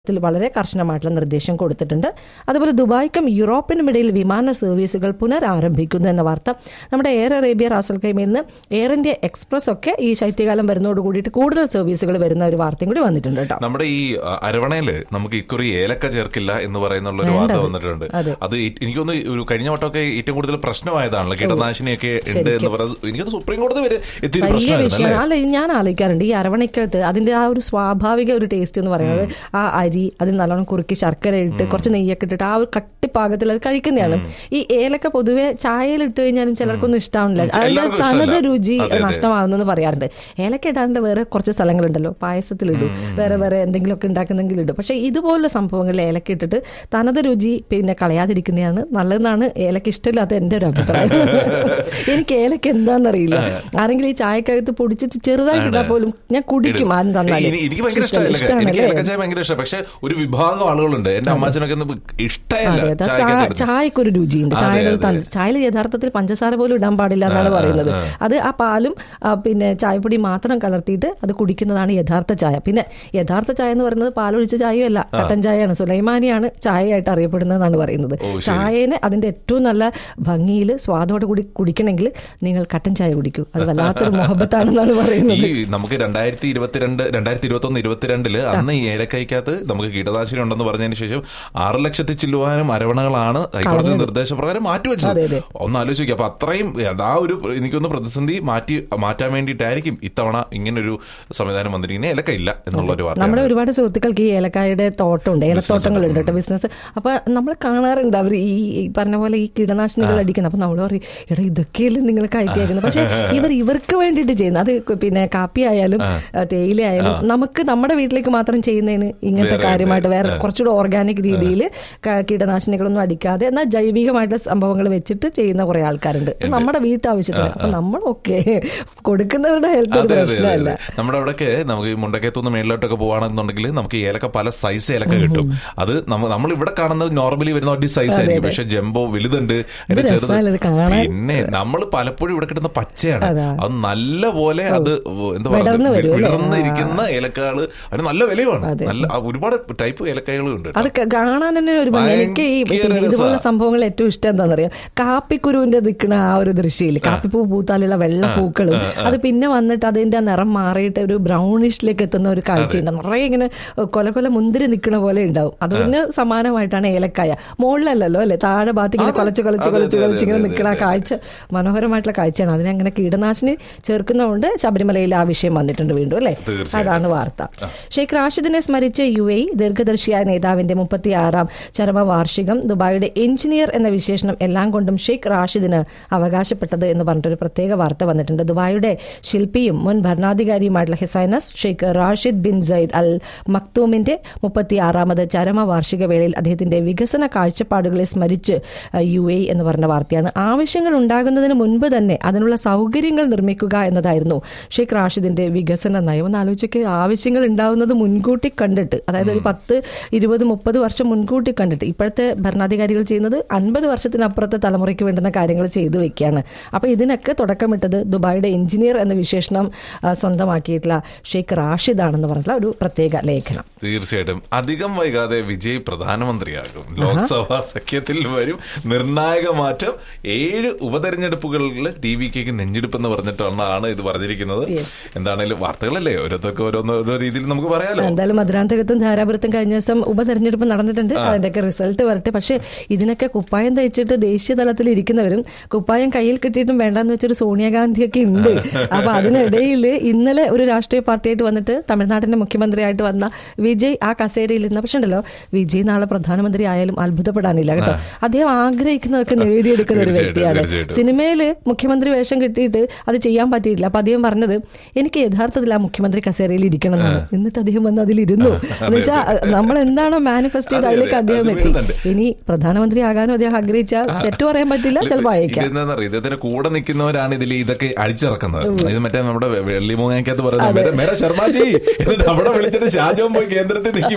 ത്തിൽ വളരെ കർശനമായിട്ടുള്ള നിർദ്ദേശം കൊടുത്തിട്ടുണ്ട് അതുപോലെ ദുബായ്ക്കും യൂറോപ്പിനും ഇടയിൽ വിമാന സർവീസുകൾ പുനരാരംഭിക്കുന്നു എന്ന വാർത്ത നമ്മുടെ എയർ അറേബ്യ റാസൽ കൈമയിൽ നിന്ന് എയർ ഇന്ത്യ എക്സ്പ്രസ് ഒക്കെ ഈ ശൈത്യകാലം വരുന്നതോട് കൂടിയിട്ട് കൂടുതൽ സർവീസുകൾ വരുന്ന ഒരു വാർത്തയും കൂടി വന്നിട്ടുണ്ട് കേട്ടോ നമ്മുടെ ഈ അ, അരവണയില് നമുക്ക് ഇക്കുറി ഏലക്ക ചേർക്കില്ല എന്ന് പറയുന്നുള്ള ഒരു വാർത്ത വന്നിട്ടുണ്ട് അതെ. അത് ഈ- എനിക്കൊന്ന് ഒരു കഴിഞ്ഞ വട്ടമൊക്കെ ഏറ്റവും കൂടുതൽ പ്രശ്നമായതാണല്ലോ കീടനാശിനിയൊക്കെ ഉണ്ട് എന്ന് പറയുന്നത് എനിക്കത് സുപ്രീം കോടതി വരെ എത്തിയൊരു വലിയ പ്രശ്നമായിരുന്നു വിഷയമാണ് അല്ലേ അല്ല ഞാൻ ആലോചിക്കാറുണ്ട് ഈ അരവണയ്ക്കകത്ത് അതിന്റെ ആ ഒരു സ്വാഭാവിക ഒരു ടേസ്റ്റ് എന്ന് പറയുന്നത് ആ അരി അതിൽ നല്ലോണം കുറുക്കി ശർക്കര ഇട്ട് കുറച്ച് നെയ്യൊക്കെ ഇട്ടിട്ട് ആ ഒരു കട്ടിപ്പാകത്തിൽ അത് കഴിക്കുന്നതാണ് ഈ ഏലക്ക പൊതുവെ ചായയിൽ ഇട്ട് കഴിഞ്ഞാലും ചിലർക്കൊന്നും ഇഷ്ടമാവില്ല അതിന്റെ എല്ലാവർക്കും തനത് ഇഷ്ടമല്ല. രുചി അതെ, അതെ. നഷ്ടമാകുന്നു പറയാറുണ്ട് ഏലക്ക ഇടാണ്ട് വേറെ കുറച്ച് സ്ഥലങ്ങളുണ്ടല്ലോ പായസത്തിലിടും വേറെ വേറെ എന്തെങ്കിലുമൊക്കെ ഉണ്ടാക്കുന്നെങ്കിൽ ഇടും പക്ഷെ ഇതുപോലുള്ള സംഭവങ്ങളിൽ ഏലക്ക ഇട്ടിട്ട് തനത് രുചി പിന്നെ കളയാതിരിക്കുന്നതാണ് നല്ലതെന്നാണ് ഏലക്ക ഇഷ്ടമില്ലാത്ത എന്റെ ഒരു അഭിപ്രായം എനിക്ക് ഏലക്ക എന്താണെന്നറിയില്ല ആരെങ്കിലും ഈ ചായക്കകത്ത് പൊടിച്ചിട്ട് ചെറുതായിട്ട് ഇട്ടാൽ പോലും ഞാൻ കുടിക്കും ആരും തന്നാലും എനി- എനിക്ക് ഭയങ്കര ഇഷ്ടമല്ല എനിക്ക് ഇഷ്ടമാണല്ലേ ഏലക്കച്ചായ ഭയങ്കര ഇഷ്ടം പക്ഷെ ഒരു വിഭാഗം ആളുകളുണ്ട് എന്റെ അമ്മാച്ചനൊക്കെ ഒന്നും ഇഷ്ടമല്ല അതെ, അത് ചായക്കകത്ത് ചാ- ഇടുന്നത്. ചായക്കൊരു രുചിയുണ്ട് അതെ, ചായയുടെ അതെ. തണ- ചായയിൽ യഥാർത്ഥത്തിൽ പഞ്ചസാര പോലും ഇടാൻ പാടില്ല എന്നാണ് പറയുന്നത് അത് ആ പാലും ആ, പിന്നെ ചായപ്പൊടി മാത്രം കലർത്തിയിട്ട് അത് കുടിക്കുന്നതാണ് യഥാർത്ഥ ചായ പിന്നെ യഥാർത്ഥ ചായ എന്ന് പറയുന്നത് പാലൊഴിച്ച ചായയല്ല കട്ടൻ ചായയാണ് സുലൈമാനിയാണ് ചായയായിട്ട് അറിയപ്പെടുന്നതെന്നാണ് പറയുന്നത് ഓ, ശരി. ചായനെ അതിന്റെ ഏറ്റവും നല്ല ഭംഗിയിൽ സ്വാദോടെ കൂടി കുടിക്കണമെങ്കിൽ നിങ്ങൾ കട്ടൻ ചായ കുടിക്കൂ അത് വല്ലാത്തൊരു മുഹബത്താണെന്നാണ് ഈ പറയുന്നത് നമുക്ക് രണ്ടായിരത്തി ഇരുപത്തിരണ്ട് രണ്ടായിരത്തി ഇരുപത്തി ഒന്ന് ഇരുപത്തിരണ്ടില് അന്ന് ഈ ഏലക്കൈക്കകത്ത് നമുക്ക് കീടനാശിനി ഉണ്ടെന്ന് പറഞ്ഞതിന് ശേഷം ആറ് ലക്ഷത്തി ചില്ലുവാനും അരവണകളാണ് ഹൈക്കോടതി നിർദ്ദേശപ്രകാരം മാറ്റിവെച്ചത് അതെ, അതെ. ഒന്ന് ആലോചിക്കുക അപ്പൊ അത്രയും ആ ഒരു എനിക്കൊന്ന് പ്രതിസന്ധി മാറ്റി മാറ്റാൻ വേണ്ടിയിട്ടായിരിക്കും ഇത്തവണ ഇങ്ങനൊരു സംവിധാനം വന്നിരിക്കുന്നത് ഏലക്ക ഇല്ല എന്നുള്ള ഒരു വാർത്ത നമ്മുടെ ഒരുപാട് സുഹൃത്തുക്കൾക്ക് ഈ ഏലക്കായുടെ തോട്ടമുണ്ട് ഏലത്തോട്ടങ്ങളുണ്ട് കേട്ടോ ബിസിനസ് അപ്പൊ നമ്മൾ കാണാറുണ്ട് അവർ ഈ ഈ പറഞ്ഞ പോലെ ഈ കീടനാശിനികൾ അടിക്കുന്നത് അപ്പൊ നമ്മൾ പറയും എടാ ഇതൊക്കെയല്ലേ നിങ്ങൾ കയറ്റിയാക്കുന്നത് പക്ഷെ ഇവർ ഇവർക്ക് വേണ്ടിയിട്ട് ചെയ്യുന്നത് അത് പിന്നെ കാപ്പി ആയാലും ഏഹ്, തേയില ആയാലും നമുക്ക് നമ്മുടെ വീട്ടിലേക്ക് മാത്രം ചെയ്യുന്നതിന് ഇങ്ങനത്തെ വേറെ കാര്യമായിട്ട് വേറെ കുറച്ചുകൂടെ ഓർഗാനിക് രീതിയിൽ കീടനാശിനികളൊന്നും അടിക്കാതെ എന്നാൽ ജൈവികമായിട്ടുള്ള സംഭവങ്ങൾ വെച്ചിട്ട് ചെയ്യുന്ന കുറെ ആൾക്കാരുണ്ട് നമ്മുടെ വീട്ടാവശ്യത്തിന് അപ്പൊ നമ്മളൊക്കെ കൊടുക്കുന്നവരുടെ ഹെൽത്ത് ഒരു അതെ, അതെ, അതെ, പ്രശ്നമല്ല അതെ. നമ്മുടെ അവിടെയൊക്കെ നമുക്ക് ഈ മുണ്ടക്കയത്തുനിന്ന് മേളിലോട്ടൊക്കെ പോവാണെന്നുണ്ടെങ്കിൽ നമുക്ക് ഈ ഏലക്ക പല സൈസ് ഏലക്ക കിട്ടും അത് നമ്മ- നമ്മൾ ഇവിടെ കാണുന്നത് നോർമലി വരുന്ന ഒരു സൈസ് ആയിരിക്കും പക്ഷെ ജംബോ വലുതുണ്ട് അതിന്റെ ചെറുത് രസമല്ലേ ഇത് കാണാൻ? പിന്നെ നമ്മൾ പലപ്പോഴും ഇവിടെ കിട്ടുന്ന പച്ചയാണ് അതാ. അത് നല്ല പോലെ അത് എന്താ വിടർന്ന് പറയുക വരും അല്ലേ? വിടർന്നിരിക്കുന്ന ഏലക്കകള് അതിന് നല്ല വിലയുമാണ് നല്ല ആ, ഒരുപാട് ടൈപ്പ് ഏലക്കായകളും ഉണ്ട് അത് ക- കാണാൻ തന്നെ ഒരു ഭംഗി എനിക്ക് ഈ ഭയങ്കര പിന്നെ ഇതുപോലുള്ള രസാ. സംഭവങ്ങൾ ഏറ്റവും ഇഷ്ടം എന്താണെന്നറിയാം കാപ്പിക്കുരുവിന്റെ നിൽക്കുന്ന ആ ഒരു ദൃശ്യമില്ല കാപ്പിപ്പൂ പൂത്താലുള്ള വെള്ള പൂക്കളും അത് പിന്നെ വന്നിട്ട് അതിന്റെ നിറം മാറിയിട്ട് ഒരു ബ്രൗണിഷിലേക്ക് എത്തുന്ന ഒരു കാഴ്ചയുണ്ട് നിറയെ ഇങ്ങനെ കൊല കൊല മുന്തിരി നിൽക്കുന്ന പോലെ ഉണ്ടാവും അതിന് സമാനമായിട്ടാണ് ഏലക്കായ മുകളിലല്ലല്ലോ അല്ലെ താഴെ ഭാഗത്ത് ഇങ്ങനെ അതെ. കൊലച്ച് കൊലച്ച് അതെ, കൊലച്ച് അതെ, കൊലച്ച് ഇങ്ങനെ അതെ, നിൽക്കുന്ന ആ കാഴ്ച മനോഹരമായിട്ടുള്ള കാഴ്ചയാണ് അതിനങ്ങനെ കീടനാശിനി ചേർക്കുന്നതുകൊണ്ട് ശബരിമലയിൽ ആ വിഷയം വന്നിട്ടുണ്ട് വീണ്ടും അല്ലേ തീർച്ചയായും. അതാണ് വാർത്ത ഷെയ്ഖ് റാഷിദിനെ സ്മരിച്ച് യു എ ദീർഘദർശിയായ നേതാവിന്റെ മുപ്പത്തിയാറാം ചരമവാർഷികം ദുബായിയുടെ എഞ്ചിനീയർ എന്ന വിശേഷണം എല്ലാം കൊണ്ടും ഷെയ്ഖ് റാഷിദിന് അവകാശപ്പെട്ടത് എന്ന് പറഞ്ഞിട്ടൊരു പ്രത്യേക വാർത്ത വന്നിട്ടുണ്ട് ദുബായിയുടെ ശില്പിയും മുൻ ഭരണാധികാരിയുമായിട്ടുള്ള his highness Sheikh Rashid bin Sayyid al മക്തൂമിന്റെ മുപ്പത്തിയാറാമത് ചരമവാർഷിക വേളയിൽ അദ്ദേഹത്തിന്റെ വികസന കാഴ്ചപ്പാടുകളെ സ്മരിച്ച് അഹ്, യു എ എന്ന് പറഞ്ഞ വാർത്തയാണ് ആവശ്യങ്ങൾ ഉണ്ടാകുന്നതിന് മുൻപ് തന്നെ അതിനുള്ള സൗകര്യങ്ങൾ നിർമ്മിക്കുക എന്നതായിരുന്നു ഷെയ്ഖ് റാഷിദിന്റെ വികസന നയം ഒന്ന് ആലോചിച്ചൊക്കെ ആവശ്യങ്ങൾ ഉണ്ടാവുന്നത് മുൻകൂട്ടി കണ്ടിട്ട് അതായത് ഒരു പത്ത് ഇരുപത് മുപ്പത് വർഷം മുൻകൂട്ടി കണ്ടിട്ട് ഇപ്പോഴത്തെ ഭരണാധികാരികൾ ചെയ്യുന്നത് അൻപത് വർഷത്തിനപ്പുറത്തെ തലമുറയ്ക്ക് വേണ്ടുന്ന കാര്യങ്ങൾ ചെയ്തു വെക്കുകയാണ് അപ്പൊ ഇതിനൊക്കെ തുടക്കമിട്ടത് ദുബായിയുടെ എഞ്ചിനീയർ എന്ന വിശേഷണം ആ, സ്വന്തമാക്കിയിട്ടുള്ള ഷെയ്ഖ് റാഷിദ് ആണെന്ന് പറഞ്ഞിട്ടുള്ള ഒരു പ്രത്യേക ലേഖനം തീർച്ചയായിട്ടും അധികം വൈകാതെ വിജയ് പ്രധാനമന്ത്രിയാകും ലോക്സഭാ സഖ്യത്തിൽ വരും നിർണായക മാറ്റം ഏഴ് ഉപതെരഞ്ഞെടുപ്പുകളിൽ ടി വി കെക്ക് നെഞ്ചെടുപ്പ് എന്ന് പറഞ്ഞിട്ടാണ് ആണ് ഇത് പറഞ്ഞിരിക്കുന്നത് Yes. എന്താണേലും വാർത്തകളല്ലേ ഓരോരുത്തർക്ക് ഓരോന്ന് ഓരോ രീതിയിൽ നമുക്ക് പറയാലോ എന്തായാലും മധുരാന്തകത്തും ധാരാപുരത്തും കഴിഞ്ഞ ദിവസം ഉപതെരഞ്ഞെടുപ്പ് നടന്നിട്ടുണ്ട് അതിന്റെയൊക്കെ റിസൾട്ട് വരട്ടെ പക്ഷേ ഇതിനൊക്കെ കുപ്പായം തയ്ച്ചിട്ട് ദേശീയ തലത്തിൽ ഇരിക്കുന്നവരും കുപ്പായം കയ്യിൽ കിട്ടിയിട്ടും വേണ്ടെന്ന് വെച്ചൊരു സോണിയാഗാന്ധിയൊക്കെ ഉണ്ട് അപ്പൊ അതിനിടയിൽ ഇന്നലെ ഒരു രാഷ്ട്രീയ പാർട്ടിയായിട്ട് വന്നിട്ട് തമിഴ്നാടിന്റെ മുഖ്യമന്ത്രിയായിട്ട് വന്ന വിജയ് ആ കസേരയിൽ ഇരുന്ന പക്ഷെ ഉണ്ടല്ലോ വിജയ് നാളെ പ്രധാനമന്ത്രി ആയാലും അത്ഭുതപ്പെടാനില്ല കേട്ടോ അദ്ദേഹം ആഗ്രഹിക്കുന്നതൊക്കെ നേടിയെടുക്കുന്ന ഒരു തീർച്ചയായിട്ടും, വ്യക്തിയാണ് തീർച്ചയായിട്ടും. സിനിമയിൽ മുഖ്യമന്ത്രി വേഷം കിട്ടിയിട്ട് അത് ചെയ്യാൻ പറ്റിയില്ല അപ്പൊ അദ്ദേഹം പറഞ്ഞത് എനിക്ക് യഥാർത്ഥത്തിൽ ആ മുഖ്യമന്ത്രി കസേരയിൽ ഇരിക്കണം എന്നാണ് എന്നിട്ട് അദ്ദേഹം വന്ന് അതിലിരുന്നു എന്ന് വെച്ചാൽ നമ്മൾ എന്താണോ മാനിഫെസ്റ്റ് ചെയ്ത് അതെ, അതിലേക്ക് അതെ, അദ്ദേഹം അത് എത്തി വരുന്നുണ്ട്. ഇനി പ്രധാനമന്ത്രി ആകാനും അദ്ദേഹം ആഗ്രഹിച്ചാൽ തെറ്റു പറയാൻ പറ്റില്ല ചിലപ്പോൾ അയക്കാം ഇതെന്താണെന്നറിയോ ഇദ്ദേഹത്തിന് കൂടെ നിൽക്കുന്നവരാണ് ഇതിൽ ഇതൊക്കെ അടിച്ചിറക്കുന്നത് ഇത് മറ്റേ നമ്മുടെ വെള്ളി മൂങ്ങയ്ക്കകത്ത് പറയുന്നത് "മേരെ- മേരെ ശർമാജി എന്നിട്ട് അവിടെ വിളിച്ചിട്ട് ഷാജോൻ പോയി കേന്ദ്രത്തിൽ നിൽക്കി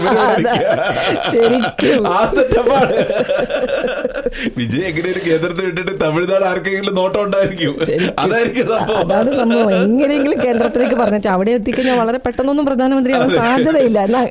ശരിക്കും. ആ സെറ്റപ്പാണ് വിജയ് എങ്ങനെ ഒരു കേന്ദ്രത്തിൽ വിട്ടിട്ട് തമിഴ്നാട് ആർക്കെങ്കിലും നോട്ടം ഉണ്ടായിരിക്കും ശരിക്കും. അതായിരിക്കും സംഭവം അതാണ് സംഭവം എങ്ങനെയെങ്കിലും കേന്ദ്രത്തിലേക്ക് പറഞ്ഞു അവിടെ എത്തിക്കഴിഞ്ഞാൽ വളരെ പെട്ടെന്നൊന്നും പ്രധാനമന്ത്രി ആവാൻ സാധ്യതയില്ല എന്നാ ഇവിടുന്ന്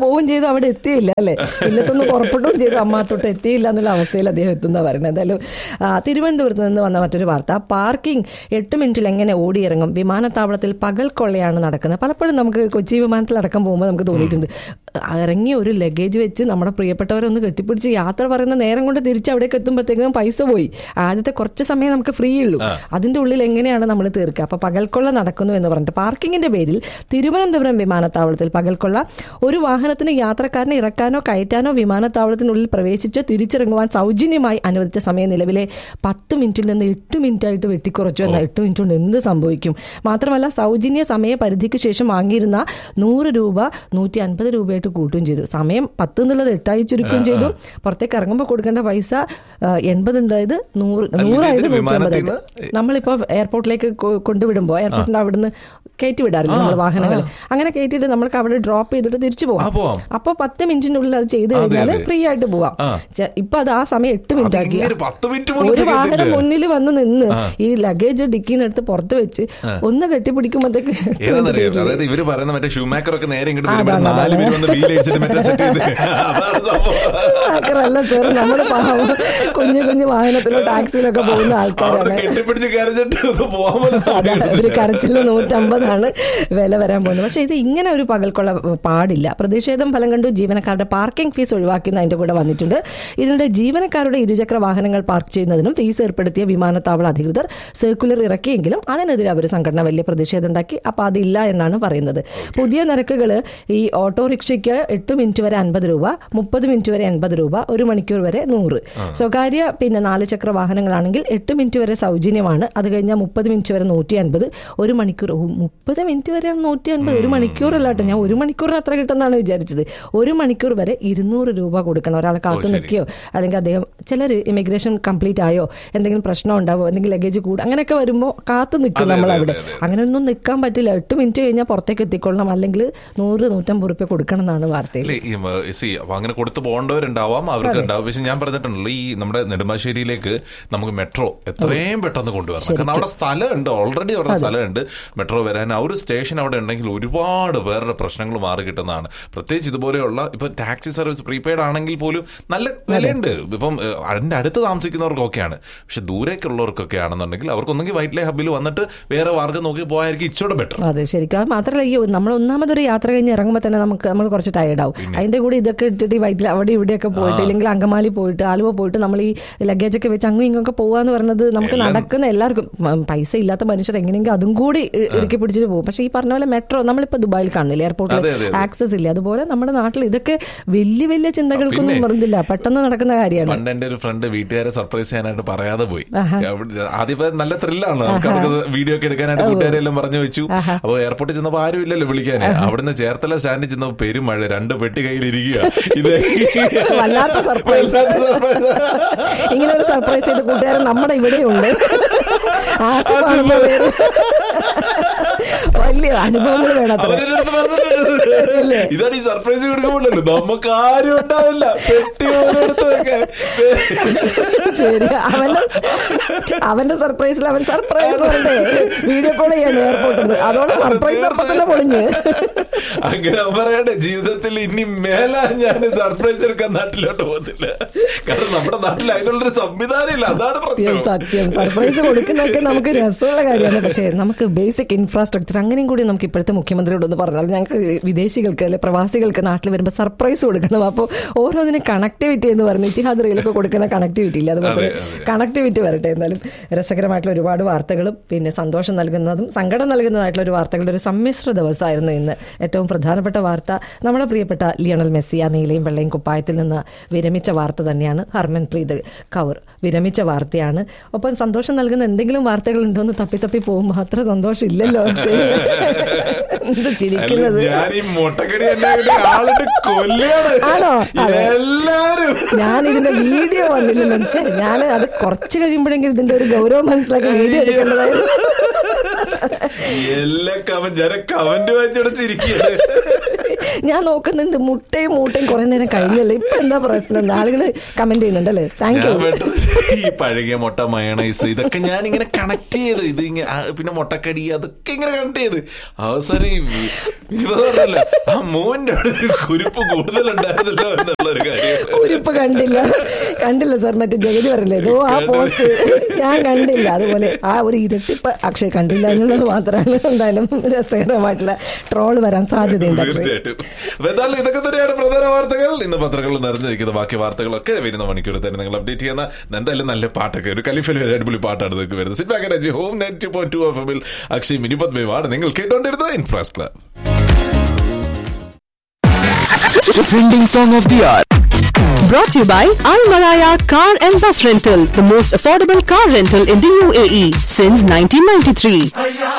പോവുകയും ചെയ്തു അവിടെ എത്തിയില്ല അല്ലേ ഇല്ലത്തൊന്ന് പുറപ്പെടുകയും ചെയ്തു അമ്മാത്തോട്ട് എത്തിയില്ല എന്നുള്ള അവസ്ഥയിൽ അദ്ദേഹം എത്തുന്ന പറയുന്നത് എന്തായാലും ആ, തിരുവനന്തപുരത്ത് നിന്ന് വന്ന മറ്റൊരു വാർത്ത പാർക്കിംഗ് എട്ട് മിനിറ്റിൽ എങ്ങനെ ഓടിയിറങ്ങും വിമാനത്താവളത്തിൽ പകൽ കൊള്ളയാണ് നടക്കുന്നത് പലപ്പോഴും നമുക്ക് കൊച്ചി വിമാനത്തിൽ അടക്കം പോകുമ്പോൾ നമുക്ക് തോന്നിയിട്ടുണ്ട് ഇറങ്ങി ഒരു ലഗേജ് വെച്ച് നമ്മുടെ പ്രിയപ്പെട്ടവരെ ഒന്ന് കെട്ടിപ്പിടിച്ച് യാത്ര പറയുന്ന നേരം കൊണ്ട് തിരിച്ച് അവിടേക്ക് എത്തുമ്പോഴത്തേക്കും പൈസ പോയി ആദ്യത്തെ കുറച്ച് സമയം നമുക്ക് ഫ്രീ ഉള്ളൂ അതിന്റെ ഉള്ളിൽ എങ്ങനെയാണ് നമ്മൾ തീർക്കുക അപ്പൊ പകൽക്കൊള്ള നടക്കുന്നു എന്ന് പറഞ്ഞിട്ട് പാർക്കിങ്ങിന്റെ പേരിൽ തിരുവനന്തപുരം വിമാനത്താവളത്തിൽ പകൽക്കൊള്ള ഒരു വാഹനത്തിന് യാത്രക്കാരനെ ഇറക്കാനോ കയറ്റാനോ വിമാനത്താവളത്തിനുള്ളിൽ പ്രവേശിച്ച് തിരിച്ചിറങ്ങുവാൻ സൗജന്യമായി അനുവദിച്ച സമയം നിലവിലെ പത്ത് മിനിറ്റിൽ നിന്ന് എട്ട് മിനിറ്റ് ആയിട്ട് വെട്ടിക്കുറച്ചു എന്ന എട്ട് മിനിറ്റ് കൊണ്ട് എന്ത് സംഭവിക്കും മാത്രമല്ല സൗജന്യ സമയ പരിധിക്ക് ശേഷം വാങ്ങിയിരുന്ന നൂറ് രൂപ നൂറ്റി അൻപത് രൂപയായിട്ട് കൂട്ടുകയും ചെയ്തു സമയം പത്ത് എന്നുള്ളത് എട്ടായി ചുരുക്കുകയും ചെയ്തു പുറത്തേക്ക് ഇറങ്ങുമ്പോൾ കൊടുക്കേണ്ട പൈസ ആ, എൺപത് ഉണ്ടായത് നൂറ് നൂറായത് ഇതിന് നൂറ്റി അമ്പതായിട്ട് വിമാനത്തിൽ നമ്മളിപ്പോ എയർപോർട്ടിലേക്ക് കൊ- കൊണ്ടുവിടുമ്പോൾ എയർപോർട്ടിന്റെ അവിടുന്ന് കയറ്റി വിടാറില്ല നമ്മൾ വാഹനങ്ങൾ അങ്ങനെ കയറ്റിയിട്ട് നമ്മൾക്ക് അവിടെ ഡ്രോപ്പ് ചെയ്തിട്ട് തിരിച്ചു ആ, പോവാം പോവാം. അപ്പൊ പത്ത് മിനിറ്റിന്റെ ഉള്ളിൽ അത് ചെയ്ത് അതെ, കഴിഞ്ഞാൽ അതെ. ഫ്രീ ആയിട്ട് പോവാം ആ. ചെ- ഇപ്പൊ അത് ആ സമയം എട്ട് മിനിറ്റ് ആക്കി അതിങ്ങനെ പത്ത് മിനിറ്റ് പോലും ഒരു വാഹനം തികയത്തില്ല. മുന്നിൽ വന്ന് നിന്ന് ഈ ലഗേജ് ഡിക്കിന്ന് എടുത്ത് പുറത്ത് വെച്ച് ഒന്ന് കെട്ടിപ്പിടിക്കുമ്പോഴത്തേക്ക് ഏതാണെന്നറിയാം അതായത് ഇവര് പറയുന്ന മറ്റേ ഷൂമാക്കർ ഒക്കെ നേരെ ഇങ്ങോട്ട് ആ, വരുമ്പോൾ അതാണ്, നാല് അതാണ്. പേര് വന്ന് വീൽ അടിച്ചിട്ട് മറ്റേ സെറ്റ് ചെയ്ത് അതാണ് സംഭവം അല്ല സാർ നമ്മുടെ പാവം കുഞ്ഞു കുഞ്ഞു വാഹനത്തിലോ ടാക്സിയിലൊക്കെ പോകുന്ന അവിടെ ആൾക്കാരാണ് കെട്ടിപ്പിടിച്ച് കരഞ്ഞിട്ട് ഇത് പോകാൻ പോലും അതാ ഒരു കരച്ചില് നൂറ്റമ്പതാണ് വില വരാൻ പോകുന്നത് പക്ഷെ ഇത് ഇങ്ങനെ ഒരു പകൽക്കൊള്ള പാടില്ല പ്രതിഷേധം ഫലം കണ്ടു ജീവനക്കാരുടെ പാർക്കിംഗ് ഫീസ് ഒഴിവാക്കുന്ന അതിന്റെ കൂടെ വന്നിട്ടുണ്ട് ഇതിനിടെ ജീവനക്കാരുടെ ഇരുചക്ര വാഹനങ്ങൾ പാർക്ക് ചെയ്യുന്നതിനും ഫീസ് ഏർപ്പെടുത്തിയ വിമാനത്താവള അധികൃതർ സർക്കുലർ ഇറക്കിയെങ്കിലും അതിനെതിരെ അവർ സംഘടന വലിയ പ്രതിഷേധം ഉണ്ടാക്കി അപ്പൊ അതില്ല എന്നാണ് പറയുന്നത് പുതിയ നിരക്കുകൾ ഈ ഓട്ടോറിക്ഷയ്ക്ക് എട്ട് മിനിറ്റ് വരെ അൻപത് രൂപ മുപ്പത് മിനിറ്റ് വരെ എൺപത് രൂപ ഒരു മണിക്കൂർ വരെ നൂറ് സ്വകാര്യ പിന്നെ നാല് ചക്ര വാഹനങ്ങളാണെങ്കിൽ എട്ട് മിനിറ്റ് വരെ സൗജന്യമാണ് അത് കഴിഞ്ഞാൽ മുപ്പത് മിനിറ്റ് വരെ നൂറ്റി അൻപത് ഒരു മണിക്കൂർ ഓ, മുപ്പത് മിനിറ്റ് വരെ നൂറ്റി അൻപത് ഒരു മണിക്കൂറല്ല കേട്ടോ ഞാൻ ഒരു മണിക്കൂറിന് അത്ര കിട്ടുമെന്നാണ് വിചാരിച്ചത് ഒരു മണിക്കൂർ വരെ ഇരുന്നൂറ് രൂപ കൊടുക്കണം ഒരാളെ കാത്തു ശരി. നിൽക്കുകയോ അല്ലെങ്കിൽ അദ്ദേഹം ചിലർ ഇമിഗ്രേഷൻ കംപ്ലീറ്റ് ആയോ എന്തെങ്കിലും പ്രശ്നം ഉണ്ടാവോ എന്തെങ്കിലും ലഗേജ് കൂടും അങ്ങനെയൊക്കെ വരുമ്പോൾ കാത്തു നിൽക്കും അതെ, നമ്മൾ അതെ, അവിടെ അതെ, അതെ. അങ്ങനെയൊന്നും നിൽക്കാൻ പറ്റില്ല എട്ട് മിനിറ്റ് കഴിഞ്ഞാൽ പുറത്തേക്ക് എത്തിക്കൊള്ളണം അല്ലെങ്കിൽ നൂറ് നൂറ്റമ്പത് റുപ്യ കൊടുക്കണം എന്നാണ് വാർത്തയിൽ അല്ലേ ഈ മ- സി അപ്പൊ അങ്ങനെ കൊടുത്തു പോകേണ്ടവരുണ്ടാവാം അവർക്ക് ഉണ്ടാവും പക്ഷെ ഞാൻ പറഞ്ഞിട്ടുണ്ടല്ലോ ഈ നമ്മുടെ നെടുമ്പാശ്ശേരിയിലേക്ക് നമുക്ക് മെട്രോ എത്രയും പെട്ടെന്ന് കൊണ്ടുവരണം കാരണം അവിടെ സ്ഥലമുണ്ട് ഓൾറെഡി അവിടെ സ്ഥലമുണ്ട് മെട്രോ വരാൻ ആ ഒരു സ്റ്റേഷൻ അവിടെ ഉണ്ടെങ്കിൽ ഒരുപാട് പേരുടെ പ്രശ്നങ്ങൾ മാറി കിട്ടുന്നതാണ് പ്രത്യേകിച്ച് ഇതുപോലെയുള്ള ഇപ്പൊ ടാക്സി സർവീസ് പ്രീപെയ്ഡ് ആണെങ്കിൽ പോലും നല്ല വിലയുണ്ട് ഇപ്പം ഏഹ്, അതിന്റെ അടുത്ത് താമസിക്കുന്നവർക്കൊക്കെയാണ് പക്ഷെ ദൂരേക്കുള്ളവർക്കൊക്കെ ആണെന്നുണ്ടെങ്കിൽ അവർക്കൊന്നെങ്കിൽ വൈറ്റ് ലേ ഹബിൽ വന്നിട്ട് വേറെ മാർഗം നോക്കി പോയായിരിക്കും ഇച്ചിരി ബെറ്റർ അതെ ശരിക്കും അത് മാത്രമല്ല ഈ നമ്മൾ ഒന്നാമതൊരു യാത്ര കഴിഞ്ഞ് ഇറങ്ങുമ്പോൾ തന്നെ നമുക്ക് നമ്മൾ കുറച്ച് ടയർഡ് ആവും അതിന്റെ കൂടെ ഇതൊക്കെ ഇട്ടിട്ട് ഈ വൈറ്റിൽ അവിടെ ഇവിടെയൊക്കെ പോയിട്ട് ഇല്ലെങ്കിൽ അങ്കമാലി പോയിട്ട് ആലുവ പോയിട്ട് നമ്മൾ ഈ ലഗേജ് ഒക്കെ വെച്ച് അങ്ങും ഇങ്ങൊക്കെ പോവാന്ന് പറയുന്നത് നമുക്ക് നടക്കുന്ന എല്ലാവർക്കും മ- പൈസ ഇല്ലാത്ത മനുഷ്യർ എങ്ങനെയെങ്കിലും അതും കൂടി ഇ- ഇറുക്കി പിടിച്ചിട്ട് പോകും പക്ഷേ ഈ പറഞ്ഞ പോലെ മെട്രോ നമ്മളിപ്പോൾ ദുബായിൽ കാണില്ല എയർപോർട്ടിൽ അതെ, അതെ, അതെ. ആക്സസ് ഇല്ല അതുപോലെ നമ്മുടെ നാട്ടിൽ ഇതൊക്കെ വലിയ വലിയ ചിന്തകൾക്കൊന്നും പിന്നെ. മറുന്നില്ല പെട്ടെന്ന് നടക്കുന്ന കാര്യമാണ് പണ്ട് എന്റെ ഒരു ഫ്രണ്ട് വീട്ടുകാരെ സർപ്രൈസ് ചെയ്യാനായിട്ട് പറയാതെ പോയി അവിടെ- ആദ്യം ഇപ്പൊ നല്ല ത്രില്ലാണ് നമുക്ക് അവർക്ക് വീഡിയോ ഒക്കെ എടുക്കാനായിട്ട് വീട്ടുകാരെ എല്ലാം പറഞ്ഞു വെച്ചു അപ്പൊ എയർപോർട്ടിൽ ചെന്നപ്പോ ആരും ഇല്ലല്ലോ വിളിക്കാന് അവിടുന്ന് ചേർത്തല സ്റ്റാൻഡിൽ ചെന്നപ്പോ പെരുമഴ രണ്ട് പെട്ടി കയ്യിലിരിക്കുക ഇത് വല്ലാത്ത സർപ്രൈസ് വല്ലാത്ത surprise. ഇങ്ങനെ ഒരു സർപ്രൈസ് ചെയ്ത കൂട്ടുകാരൻ നമ്മുടെ ഇവിടെയുണ്ട് ആസിഫ് ആണെന്ന് പേര്. വലിയ അനുഭവങ്ങൾ വേണത്ര അവരെന്റെ അടുത്ത് പറഞ്ഞിട്ടുണ്ട് ഇതാണ് ഈ സർപ്രൈസ് കൊടുക്കുമ്പോഴല്ലോ നമുക്ക് ആരും ഉണ്ടാവില്ല പെട്ടി പോലെ എടുത്ത് വെക്കാൻ ശരി അവന്റെ അവന്റെ സർപ്രൈസിൽ അവൻ സർപ്രൈസ് പറഞ്ഞേ വീഡിയോ കോൾ ചെയ്യാണ് എയർപോർട്ടിൽ അതോടെ സർപ്രൈസ് അപ്പൊ തന്നെ പൊളിഞ്ഞ് അങ്ങനെ പറയട്ടെ ജീവിതത്തിൽ ഇനി മേലാ ഞാൻ സർപ്രൈസ് എടുക്കാൻ നാട്ടിലോട്ട് പോകുന്നില്ല കാരണം നമ്മുടെ നാട്ടിൽ അതിനുള്ളൊരു സംവിധാനം ഇല്ല അതാണ് സത്യം പ്രശ്നം സത്യം സർപ്രൈസ് കൊടുക്കുന്നതൊക്കെ നമുക്ക് രസമുള്ള കാര്യമാണ് പക്ഷേ നമുക്ക് ബേസിക് ഇൻഫ്രാസ്ട്രക്ചർ അങ്ങനെയും കൂടി നമുക്ക് ഇപ്പോഴത്തെ മുഖ്യമന്ത്രിയോട് ഒന്ന് പറഞ്ഞാൽ ഞങ്ങൾക്ക് വിദേശികൾക്ക് അല്ലെ പ്രവാസികൾക്ക് നാട്ടിൽ വരുമ്പോൾ സർപ്രൈസ് കൊടുക്കണം അപ്പോൾ ഓരോന്നിനും കണക്ടിവിറ്റി എന്ന് പറഞ്ഞ് ഇത്തിഹാദ് റെയിലൊക്കെ കൊടുക്കുന്ന കണക്ടിവിറ്റി ഇല്ല അതുപോലെ അതെ, അതെ. കണക്ടിവിറ്റി വരട്ടെ എന്നാലും രസകരമായിട്ടുള്ള ഒരുപാട് വാർത്തകളും പിന്നെ സന്തോഷം നൽകുന്നതും സങ്കടം നൽകുന്നതായിട്ടുള്ള ഒരു വാർത്തകളുടെ ഒരു സമ്മിശ്ര ദിവസമായിരുന്നു ഇന്ന് ഏറ്റവും പ്രധാനപ്പെട്ട വാർത്ത നമ്മുടെ പ്രിയപ്പെട്ട ലിയണൽ മെസ്സി ആ നീലയും വെള്ളയും കുപ്പായത്തിൽ നിന്ന് വിരമിച്ച വാർത്ത തന്നെയാണ് ഹർമൻപ്രീത് കൗർ വിരമിച്ച വാർത്തയാണ് ഒപ്പം സന്തോഷം നൽകുന്ന എന്തെങ്കിലും വാർത്തകൾ ഉണ്ടോ എന്ന് തപ്പി തപ്പി പോകുമ്പോൾ അത്ര സന്തോഷം ഇല്ലല്ലോ പക്ഷേ എന്ത് ചിരിക്കുന്നത് ഞാൻ ഈ മുട്ടക്കടി എന്നെ ഇവിടെ ആളിട്ട് കൊല്ലാണ് ആണോ? അതെ. എല്ലാരും ഞാൻ ഇതിന്റെ വീഡിയോ വന്നില്ലല്ലോ പക്ഷേ ഞാൻ അത് കുറച്ച് കഴിയുമ്പോഴെങ്കിലും ഇതിന്റെ ഒരു ഗൗരവം മനസ്സിലാക്കി വീഡിയോ എടുക്കേണ്ടതായിരുന്നു എല്ലാ കമന്റ് ഞാൻ കമന്റ് വായിച്ചോടെ ചിരിക്കുകയാണ് ഞാൻ നോക്കുന്നുണ്ട് മുട്ടയും മൂട്ടയും കുറെ നേരം കഴിഞ്ഞല്ലേ ഇപ്പൊ എന്താ പ്രശ്നം ആളുകൾ കമന്റ് ചെയ്യുന്നുണ്ടല്ലേ താങ്ക് ഞാൻ യു പെട്ടത് ഈ പഴകിയ മുട്ട മയണൈസ് ഇതൊക്കെ ഞാൻ ഇങ്ങനെ കണക്ട് ചെയ്ത് ഇത് ഇങ്ങനെ ആ, പിന്നെ മുട്ടക്കടി അതൊക്കെ ഇങ്ങനെ കണക്ട് ചെയ്ത് അവസാനം ഈ ഇരുപത് പറഞ്ഞല്ല ആ മൂവിന്റെ അവിടെ ഒരു കുരിപ്പ് കൂടുതലുണ്ടായിരുന്നല്ലോ എന്നുള്ള ഒരു കാര്യം ഒരിപ്പ് കണ്ടില്ല കണ്ടില്ല സാർ മറ്റേ ജഗതി പറയില്ലേ ഏതോ ആ പോസ്റ്റ് ഞാൻ കണ്ടില്ല അതുപോലെ ആ ഒരു ഇരട്ടിപ്പ് അക്ഷയ് കണ്ടില്ല എന്നുള്ളത് മാത്രമാണ് എന്തായാലും രസകരമായിട്ടുള്ള ട്രോൾ വരാൻ സാധ്യതയുണ്ട് അക്ഷയ് തീർച്ചയായിട്ടും അപ്പൊ എന്തായാലും ഇതൊക്കെ തന്നെയാണ് പ്രധാന വാർത്തകൾ ഇന്ന് പത്രങ്ങളിൽ നിറഞ്ഞിരിക്കുന്ന ബാക്കി വാർത്തകളൊക്കെ വരുന്ന മണിക്കൂർ തന്നെ നിങ്ങൾ അപ്ഡേറ്റ് ചെയ്യുന്ന എന്തായാലും നല്ല പാട്ടൊക്കെ ഒരു കലിഫിൽ ഒരു അടിപൊളി പാട്ടാണ് നിങ്ങൾക്ക് വരുന്നത് sit back home ninety point two F എമ്മിൽ അക്ഷയ് മിനിപത് മേവാണ് നിങ്ങൾ കേട്ടോണ്ടിരുന്നത് ഇൻഫ്രാസ് club Trending song of the hour. Brought to you by Al Maraya Car and Bus Rental, the most affordable car rental in the UAE since 1993.